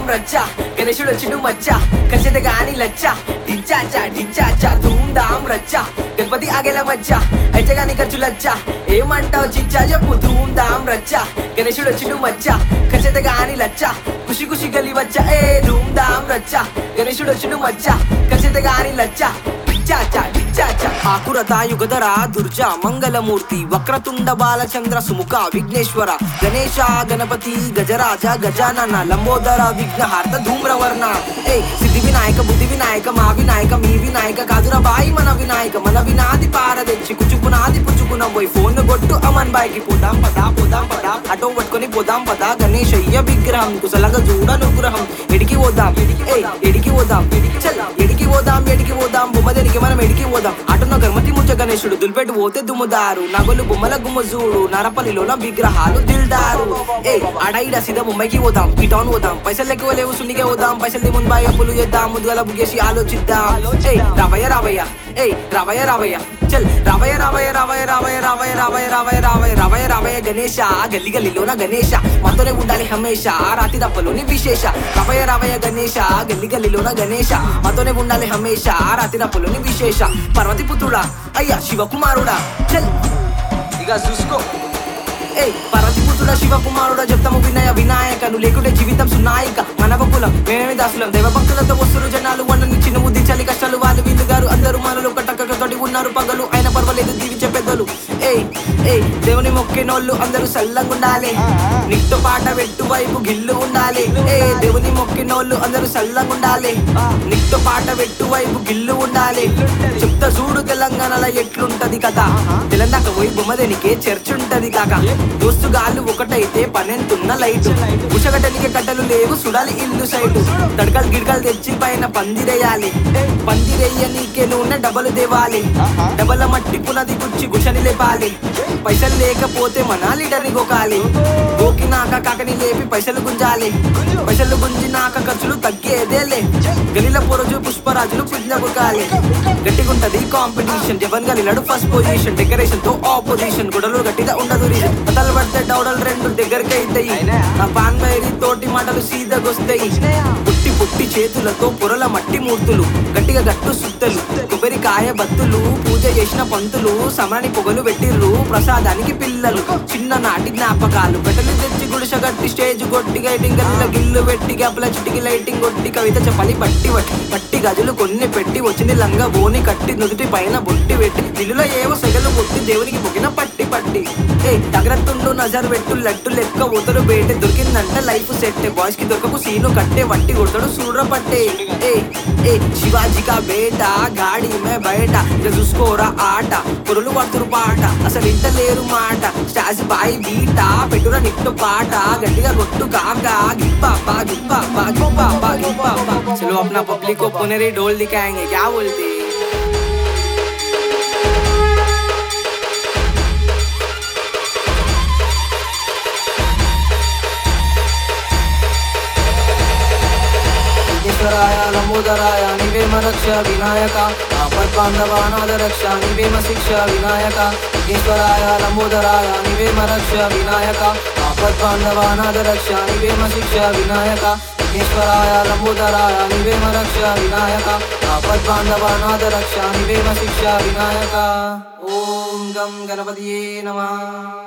రచ్చ గణేశుడు వచ్చిండు మచ్చ కలిసేది గాని లచ్చ డించాచా డించాచా ధూమ్ ధామ్ రచ్చ గణపతి ఆగేల మచ్చ అయితే గాని ఖర్చు లచ్చ ఏమంటావు చిచ్చా చెప్పు ధూమ్ ధామ్ రచ్చ గణేశుడు వచ్చిండు మచ్చ కలిసేది గాని లచ్చ ఖుషి ఖుషి గలి వచ్చ ఏ ధూమ్ ధామ్ రచ్చ గణేశుడు వచ్చిండు మచ్చ కలిసేది గాని లచ్చ చాచా చాచా ఆకురత యుగధర దుర్జ మంగళమూర్తి వక్రతుండ బాలచంద్ర సుముఖ విఘ్నేశ్వర గణేశ గణపతి గజరాజ గజానన లంబోదర విఘ్నహార్త ధూమ్రవర్ణ ఏ సిద్ధి వినాయక బుద్ధి వినాయక మా వినాయక మీ వినాయక కాదుర బాయి మన వినాయక మన వినాది పారదెచ్చి కుచుకునాది పుచ్చుకున పోయి ఫోన్ కొట్టు అమన్ బాయికి పోదాం పదా పోదాం పదా ఆటో పట్టుకొని పోదాం పదా గణేశయ్య విగ్రహం కుశలంగా చూడ అనుగ్రహం ఎడికి పోదాం ఏ ఎడికి పోదాం చల్ ఎడికి పోదాం ఎడికి పోదాం బొమ్మ దేనికి మనం ఎడికి పోదాం అటున్న గణపతి ముచ్చ గణేశుడు దులిపెట్టి పోతే దుమ్ముదారు నగలు బొమ్మల గుమ్మ చూడు నరపల్లిలోన విగ్రహాలు దిల్దారు ఏ అడైడ సీదా ముంబైకి పోదాం ఈ టౌన్ పోదాం పైసలు ఎక్కువ లేవు సున్నికే పోదాం పైసలు ముంబై అప్పులు చేద్దాం ముద్దుగల బుగేసి ఆలోచిద్దాం ఏయ్ రావయ్య రావయ్య ఏయ్ రావయ్య రావయ్య చల్ రావయ్య రావయ్య రావయ్య రావయ్య రావయ్య రావయ్య రావయ్య రావయ్య రావయ్య రావయ్య గణేశ గల్లి గల్లిలోన గణేశ మనతోనే ఉండాలి హమేష రాతి దప్పలోని విశేష రావయ్య రావయ్య గణేశ గల్లి గల్లిలోన గణేశ మనతోనే ఉండాలి హమేష రాతి దప్పలోని విశేష పర్వతి పుత్రుడా అయ్యా శివకుమారుడా చల్ ఇక చూసుకో ఏయ్ పర్వతి పుత్రుడ శివకుమారుడ చెప్తాము వినయ వినాయక నువ్వు లేకుంటే జీవితం సున్నాయిక మనవ కులం మేమే దాసులం దైవ భక్తులతో వస్తురు జనాలు వాళ్ళని చిన్న బుద్ధి చలి కష్టాలు వాళ్ళు వీళ్ళు గారు అందరూ మనలో కట్టకతోటి ఉన్నారు పగలు అయినా పర్వాలేదు దీవించే పెద్దలు ఏయ్ ఏయ్ దేవుని మొక్కినోళ్ళు అందరూ సల్లంగా ఉండాలి నిక్తో పాట పెట్టు వైపు గిల్లు ఉండాలి ఏ దేవుని మొక్కినోళ్ళు అందరూ సల్లంగా ఉండాలి నిక్తో పాట పెట్టు వైపు గిల్లు ఉండాలి చెప్తా చూడు తెలంగాణలో ఎట్లుంటది కదా తెలంగాణ పోయి బొమ్మదేనికే చర్చ్ ఉంటది కాక దోస్తు గాళ్ళు ఒకటైతే పనెంతున్న లైట్ ఉషగట్టనికి కట్టలు లేవు సుడాలి ఇల్లు సైటు తడకలు గిడకలు తెచ్చి పైన పందిరేయాలి పందిరేయ నీకే నూనె డబలు దేవాలి డబల మట్టి పునది గుచ్చి గుషని లేపాలి పైసలు లేకపోతే మన లీడర్ని గోకాలి గోకినాక కాకని లేపి పైసలు గుంజాలి పైసలు గుంజినాక ఖర్చులు తగ్గేదేలే గలిల పొరజు పుష్పరాజులు పుజ్ఞ బుకాలి గట్టిగుంటది కాంపిటీషన్ జవన్ గలిలాడు ఫస్ట్ పొజిషన్ డెకరేషన్ తో ఆపోజిషన్ గుడలు గట్టిగా ఉండదు రీజన్ కథలు పడితే డౌడలు రెండు దగ్గరికి అయితాయి నా పాన్ బైరి తోటి మాటలు సీదగొస్తాయి పుట్టి పుట్టి చేతులతో పొరల మట్టి మూర్తులు గట్టిగా గట్టు సుత్తలు కొబ్బరికాయ బత్తులు పూజ చేసిన పంతులు సమరాని పొగలు పెట్టిర్రు ప్రసాదానికి పిల్లలు చిన్ననాటి జ్ఞాపకాలు పెట్టలు తెచ్చి గుడిస గట్టి స్టేజ్ కొట్టి గైటింగ్ గల్ల గిల్లు పెట్టి గపల చిటికి లైటింగ్ కొట్టి కవిత చెప్పని పట్టి పట్టి పట్టి గజులు కొన్ని పెట్టి వచ్చింది లంగా బోని కట్టి నుదుటి పైన బొట్టి పెట్టి దిల్లులో ఏవో సెగలు కొట్టి దేవునికి పొగిన పట్టి పట్టి ఏ తగరత్తుండు నజర్ పెట్టు లడ్డు లెక్క ఉతరు బేట దొరికిందంట లైఫ్ సెట్ బాయ్స్ కి దొరకకు సీను కట్టే వట్టి కొడతాడు సూర్ర పట్టే ఏ ఏ శివాజీ కా బేట గాడి మే బయట ఇక చూసుకోరా ఆట పొరులు పడుతురు పాట అసలు ఇంట లేరు మాట స్టాజ్ బాయి బీట పెట్టురా నిట్టు పాట గట్టిగా కొట్టు కాక గిప్పాపా గిప్పాపా గిప్పాపా గిప్పాపా చలో अपना पब्लिक को पुनरी ढोल दिखाएंगे क्या बोलते हैं? విఘ్నేశ్వరాయ లంబోదరాయ నివేమ రక్ష వినాయక ఆపద్ బాంధవానాద రక్ష నివేమ శిక్ష వినాయక విఘ్నేశ్వరాయ లంబోదరాయ నివేమ రక్ష వినాయక ఆపద్ బాంధవానాద రక్ష నివేమ శిక్ష వినాయక విఘ్నేశ్వరాయ లంబోదరాయ నివేమ రక్ష వినాయక ఆపద్ బాంధవానాద రక్ష నివేమ శిక్ష వినాయక ఓం గం గణపతియే నమః